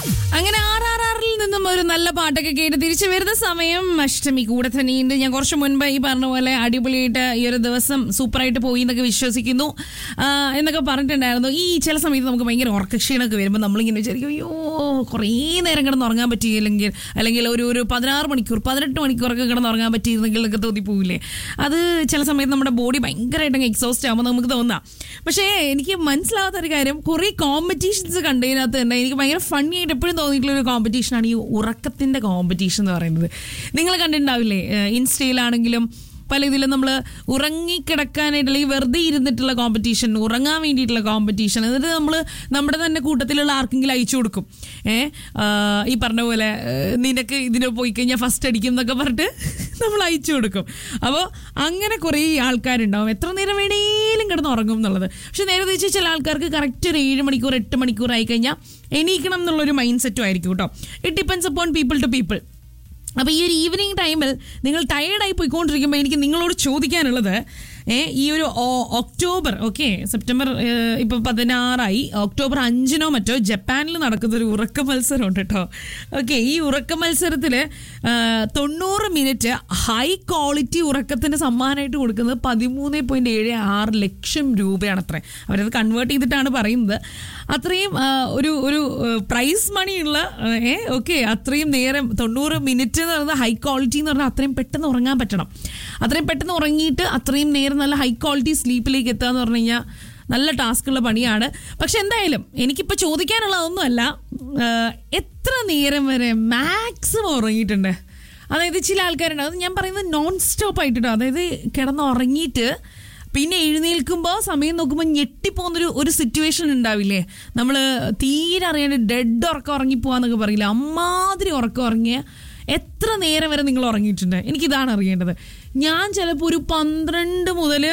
അങ്ങനെ R R ആറിൽ നിന്നും ഒരു നല്ല പാട്ടൊക്കെ കേട്ട് തിരിച്ചു വരുന്ന സമയം അഷ്ടമി കൂടെ തന്നെയുണ്ട് ഞാൻ കുറച്ച് മുൻപ് ഈ പറഞ്ഞ പോലെ അടിപൊളിയായിട്ട് ഈ ഒരു ദിവസം സൂപ്പറായിട്ട് പോയി എന്നൊക്കെ വിശ്വസിക്കുന്നു ആ, എന്നൊക്കെ പറഞ്ഞിട്ടുണ്ടായിരുന്നു ഈ ചില സമയത്ത് നമുക്ക് ഭയങ്കര ഉറക്കക്ഷീണമൊക്കെ വരുമ്പോൾ നമ്മളിങ്ങനെ വിചാരിക്കും അയ്യോ കുറേ നേരം കിടന്ന് ഉറങ്ങാൻ പറ്റിയില്ലെങ്കിൽ അല്ലെങ്കിൽ ഒരു ഒരു പതിനാറ് മണിക്കൂർ പതിനെട്ട് മണിക്കൂറൊക്കെ കിടന്ന് ഉറങ്ങാൻ പറ്റിയിരുന്നെങ്കിൽ ഒക്കെ തോന്നിപ്പോവില്ലേ അത് ചില സമയത്ത് നമ്മുടെ ബോഡി ഭയങ്കരമായിട്ട് എക്സോസ്റ്റ് ആകുമ്പോൾ നമുക്ക് തോന്നാം പക്ഷേ എനിക്ക് മനസ്സിലാവാത്ത ഒരു കാര്യം കുറേ കോമ്പറ്റീഷൻസ് കണ്ടതിനകത്ത് തന്നെ എനിക്ക് ഭയങ്കര ഫണ്ണി ആയിട്ട് എപ്പോഴും തോന്നിയിട്ടുള്ള ഒരു കോമ്പറ്റീഷനാണ് ഈ ഉറക്കത്തിന്റെ കോമ്പറ്റീഷൻ എന്ന് പറയുന്നത് നിങ്ങൾ കണ്ടിട്ടുണ്ടാവില്ലേ ഏഹ് ഇൻസ്റ്റയിലാണെങ്കിലും പല ഇതിലും നമ്മൾ ഉറങ്ങിക്കിടക്കാനായിട്ട് അല്ലെങ്കിൽ വെറുതെ ഇരുന്നിട്ടുള്ള കോമ്പറ്റീഷൻ ഉറങ്ങാൻ വേണ്ടിയിട്ടുള്ള കോമ്പറ്റീഷൻ എന്നിട്ട് നമ്മൾ നമ്മുടെ തന്നെ കൂട്ടത്തിലുള്ള ആർക്കെങ്കിലും അയച്ചു കൊടുക്കും ഏ ഈ പറഞ്ഞ പോലെ ഏഹ് നിനക്ക് ഇതിന് പോയി കഴിഞ്ഞാൽ ഫസ്റ്റ് അടിക്കും എന്നൊക്കെ പറഞ്ഞിട്ട് നമ്മൾ അയച്ചു കൊടുക്കും അപ്പോൾ അങ്ങനെ കുറേ ആൾക്കാരുണ്ടാവും എത്ര നേരം വേണേലും കിടന്ന് ഉറങ്ങും എന്നുള്ളത് പക്ഷെ നേരെ തിരിച്ച് ചില ആൾക്കാർക്ക് കറക്റ്റ് ഒരു ഏഴ് മണിക്കൂർ എട്ട് മണിക്കൂർ ആയി കഴിഞ്ഞാൽ എണീക്കണം എന്നുള്ളൊരു മൈൻഡ് സെറ്റും ആയിരിക്കും കേട്ടോ it depends upon people to people അപ്പോൾ ഈ ഒരു ഈവനിങ് ടൈമിൽ നിങ്ങൾ ടയേർഡായി പോയിക്കൊണ്ടിരിക്കുമ്പോൾ എനിക്ക് നിങ്ങളോട് ചോദിക്കാനുള്ളത് ഏ, ഈ ഒരു ഓ- ഒക്ടോബർ ഓക്കെ സെപ്റ്റംബർ ഏഹ്, ഇപ്പൊ പതിനാറായി ഒക്ടോബർ അഞ്ചിനോ മറ്റോ ജപ്പാനിൽ നടക്കുന്ന ഒരു ഉറക്ക മത്സരമുണ്ട് കേട്ടോ ഓക്കെ ഈ ഉറക്ക മത്സരത്തിൽ തൊണ്ണൂറ് മിനിറ്റ് ഹൈ ക്വാളിറ്റി ഉറക്കത്തിന് സമ്മാനമായിട്ട് കൊടുക്കുന്നത് പതിമൂന്ന് പോയിന്റ് ഏഴ് ആറ് ലക്ഷം രൂപയാണ് അത്രേ അവരത് കൺവേർട്ട് ചെയ്തിട്ടാണ് പറയുന്നത് അത്രയും ആ, ഒരു ഒരു പ്രൈസ് മണി ഉള്ള ഏ ഓക്കെ അത്രയും നേരം തൊണ്ണൂറ് മിനിറ്റ് എന്ന് പറയുന്നത് ഹൈ ക്വാളിറ്റി എന്ന് പറഞ്ഞാൽ അത്രയും പെട്ടെന്ന് ഉറങ്ങാൻ പറ്റണം അത്രയും പെട്ടെന്ന് ഉറങ്ങിയിട്ട് അത്രയും നേരം നല്ല ഹൈ ക്വാളിറ്റി സ്ലീപ്പിലേക്ക് എത്തുക എന്ന് പറഞ്ഞു കഴിഞ്ഞാൽ നല്ല ടാസ്കുള്ള പണിയാണ് പക്ഷെ എന്തായാലും എനിക്കിപ്പോൾ ചോദിക്കാനുള്ള അതൊന്നുമല്ല ആ, എത്ര നേരം വരെ മാക്സിമം ഉറങ്ങിയിട്ടുണ്ട് അതായത് ചില ആൾക്കാരുണ്ട് അത് ഞാൻ പറയുന്നത് നോൺ സ്റ്റോപ്പ് ആയിട്ടോ അതായത് കിടന്ന് ഉറങ്ങിയിട്ട് പിന്നെ എഴുന്നേൽക്കുമ്പോൾ സമയം നോക്കുമ്പോൾ ഞെട്ടിപ്പോകുന്നൊരു ഒരു സിറ്റുവേഷൻ ഉണ്ടാവില്ലേ നമ്മൾ തീരെ അറിയാണ്ട് ഡെഡ് ഉറക്കം ഉറങ്ങിപ്പോവാന്നൊക്കെ പറയില്ല അമ്മാതിരി ഉറക്കം ഉറങ്ങിയ എത്ര നേരം വരെ നിങ്ങൾ ഉറങ്ങിയിട്ടുണ്ട് എനിക്കിതാണ് അറിയേണ്ടത് ഞാൻ ചിലപ്പോൾ ഒരു പന്ത്രണ്ട് മുതൽ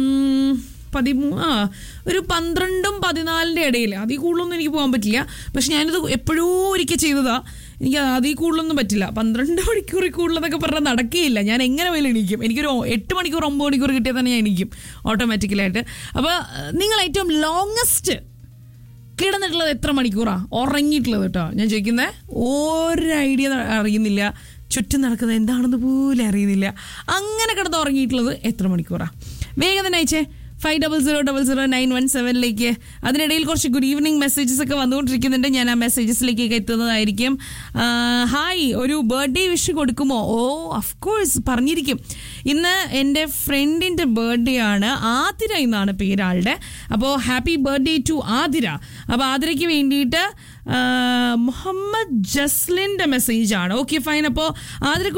പതിമൂ ആ ഒരു പന്ത്രണ്ടും പതിനാലിൻ്റെ ഇടയിൽ അതിൽ കൂടുതലൊന്നും എനിക്ക് പോകാൻ പറ്റില്ല പക്ഷെ ഞാനിത് എപ്പോഴോ ഒരിക്കൽ ചെയ്തതാ എനിക്ക് അതിൽ കൂടുതലൊന്നും പറ്റില്ല പന്ത്രണ്ട് മണിക്കൂറിൽ കൂടുതലെന്നൊക്കെ പറഞ്ഞാൽ നടക്കുകയില്ല ഞാൻ എങ്ങനെ വേലും എണീക്കും എനിക്കൊരു എട്ട് മണിക്കൂർ ഒമ്പത് മണിക്കൂർ കിട്ടിയാൽ തന്നെ ഞാൻ എണീക്കും ഓട്ടോമാറ്റിക്കലായിട്ട് അപ്പോൾ നിങ്ങൾ ഏറ്റവും ലോങ്ങസ്റ്റ് കിടന്നിട്ടുള്ളത് എത്ര മണിക്കൂറാ ഉറങ്ങിയിട്ടുള്ളത് കേട്ടോ ഞാൻ ചോദിക്കുന്നത് ഒരു ഐഡിയ അറിയുന്നില്ല ചുറ്റും നടക്കുന്നത് എന്താണെന്ന് പോലും അറിയുന്നില്ല അങ്ങനെ കിടന്ന് ഉറങ്ങിയിട്ടുള്ളത് എത്ര മണിക്കൂറാ വേഗം തന്നെ അയച്ചേ five double zero double zero nine one സെവനിലേക്ക് അതിനിടയിൽ കുറച്ച് ഗുഡ് ഈവനിങ് മെസ്സേജസ് ഒക്കെ വന്നുകൊണ്ടിരിക്കുന്നുണ്ട് ഞാൻ ആ മെസ്സേജസിലേക്കൊക്കെ എത്തുന്നതായിരിക്കും ആ, ഹായ് ഒരു ബർത്ത്ഡേ വിഷ് കൊടുക്കുമോ ഓ അഫ് കോഴ്സ് പറഞ്ഞിരിക്കും ഇന്ന് എൻ്റെ ഫ്രണ്ടിൻ്റെ ബർത്ത്ഡേ ആണ് ആതിര എന്നാണ് പേരാളുടെ അപ്പോൾ ഹാപ്പി ബർത്ത്ഡേ ടു ആതിര അപ്പോൾ ആതിരയ്ക്ക് വേണ്ടിയിട്ട് ആ, മുഹമ്മദ് ജസ്ലിൻ്റെ മെസ്സേജാണ് ഓക്കെ ഫൈൻ അപ്പോൾ ആതിര